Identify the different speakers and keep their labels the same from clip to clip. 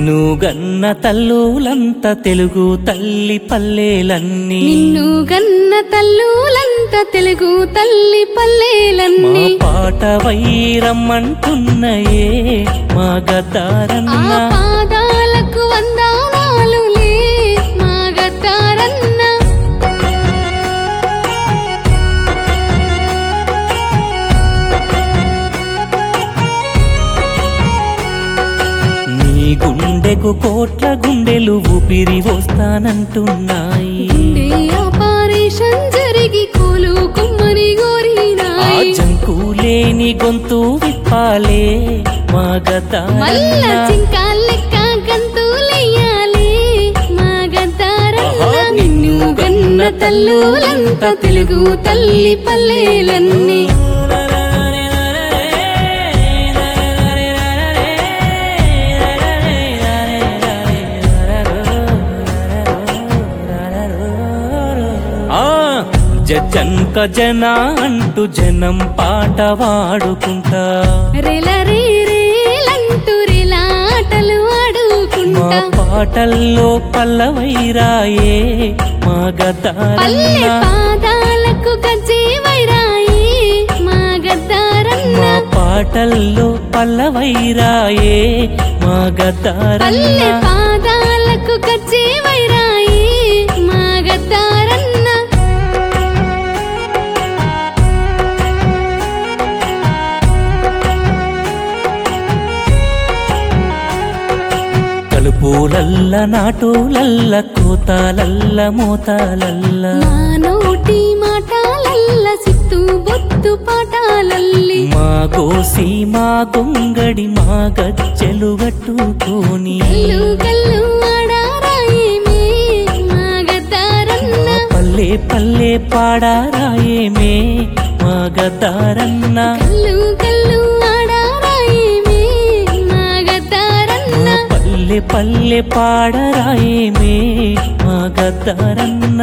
Speaker 1: నిన్ను గన్న తల్లులంత తెలుగు తల్లి పల్లెలన్నీ
Speaker 2: నిన్ను గన్న తల్లులంత తెలుగు తల్లి
Speaker 1: మా
Speaker 2: పల్లెలన్నీ
Speaker 1: పాట వైరమ్మంటున్నయే మా
Speaker 2: ఆ
Speaker 1: గద్దారన్న
Speaker 2: పాదాలకు వందనాలులే మా గద్దారన్న
Speaker 1: నీ గుండెకు కోట్ల గుండెలు ఊపిరి వస్తానంటున్నాయి
Speaker 2: గుండె ఆపరేషన్ జరిగి కోలు కుమ్మరి
Speaker 1: ఆ
Speaker 2: గోరినాయి
Speaker 1: జంకు లేని గొంతు విప్పాలే మా
Speaker 2: మల్ల
Speaker 1: గద్దారన్న
Speaker 2: చింకాలెక్క గంతులెయ్యాలి మా గద్దారన్న
Speaker 1: ఆహా,
Speaker 2: నిన్ను గన్న తల్లులంత తెలుగు తల్లి పల్లెలన్నీ
Speaker 1: ఆ జంక జన అంటూ జనం పాట వాడుకుంటా
Speaker 2: రెల రే రేలంటూ రేలాటలు
Speaker 1: మా
Speaker 2: ఆడుకుంటా
Speaker 1: పాటల్లో పల్లవైరాయే మా
Speaker 2: పల్లె
Speaker 1: గదారన్న
Speaker 2: పాదాలకు గజ్జే వైరాయి మా గద్దారన్న
Speaker 1: మా పాటల్లో పల్లవైరాయే మా
Speaker 2: పల్లె
Speaker 1: గదారన్న
Speaker 2: పాదాలకు గజ్జే వైరాయి మా గద్దారన్న
Speaker 1: కలుపులల్ల నాటులల్ల కోతాలల్ల మోతాలల్ల
Speaker 2: మా నోటి మాటాలల్ల సిత్తు బొత్తు పాటాలల్లి
Speaker 1: మా గోసి మా గొంగడి మా గజ్జెలు గట్టుకొని
Speaker 2: కల్లు కల్లు ఆడారాయేమే మా గద్దారన్న
Speaker 1: మా పల్లె పల్లె పాడారాయేమే మా గదారన్న
Speaker 2: కల్లు కల్లు ఆడారాయేమే మా గద్దారన్న
Speaker 1: మా పల్లె పల్లె పాడరాయేమే మా గదారన్న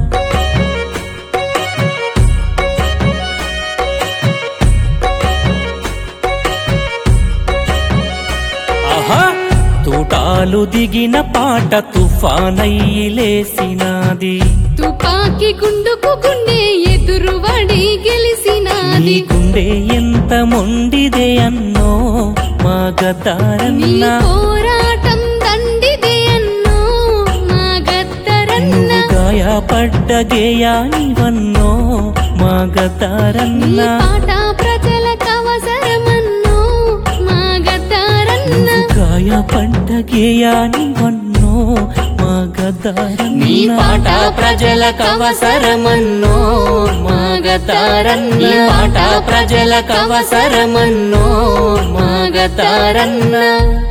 Speaker 1: ఆహా తూటాలు దిగిన పాట తుఫానయ్యి లేసినాది
Speaker 2: తుపాకి గుండుకు గుండె ఎదురువడి
Speaker 1: నీ
Speaker 2: గెలిసినాది
Speaker 1: గుండె ఎంత మొండిదే అన్నో మా
Speaker 2: నీ
Speaker 1: గదారన్న
Speaker 2: పోరాటం దండిదే అన్నో మా గద్దరన్న
Speaker 1: నువ్వు గాయపడ్డ గేయానివన్నో మా
Speaker 2: నీ
Speaker 1: గదారన్న
Speaker 2: పాట ప్రజలకు అవసరమన్నో మా గద్దరన్న
Speaker 1: నువ్వు గాయపడ్డ గేయానివన్నో మా గదారన్న
Speaker 2: నీ పాట ప్రజలకు అవసరమన్నో మా గద్దరన్న
Speaker 1: నీ పాట ప్రజలకు అవసరమన్నో మా గదారన్న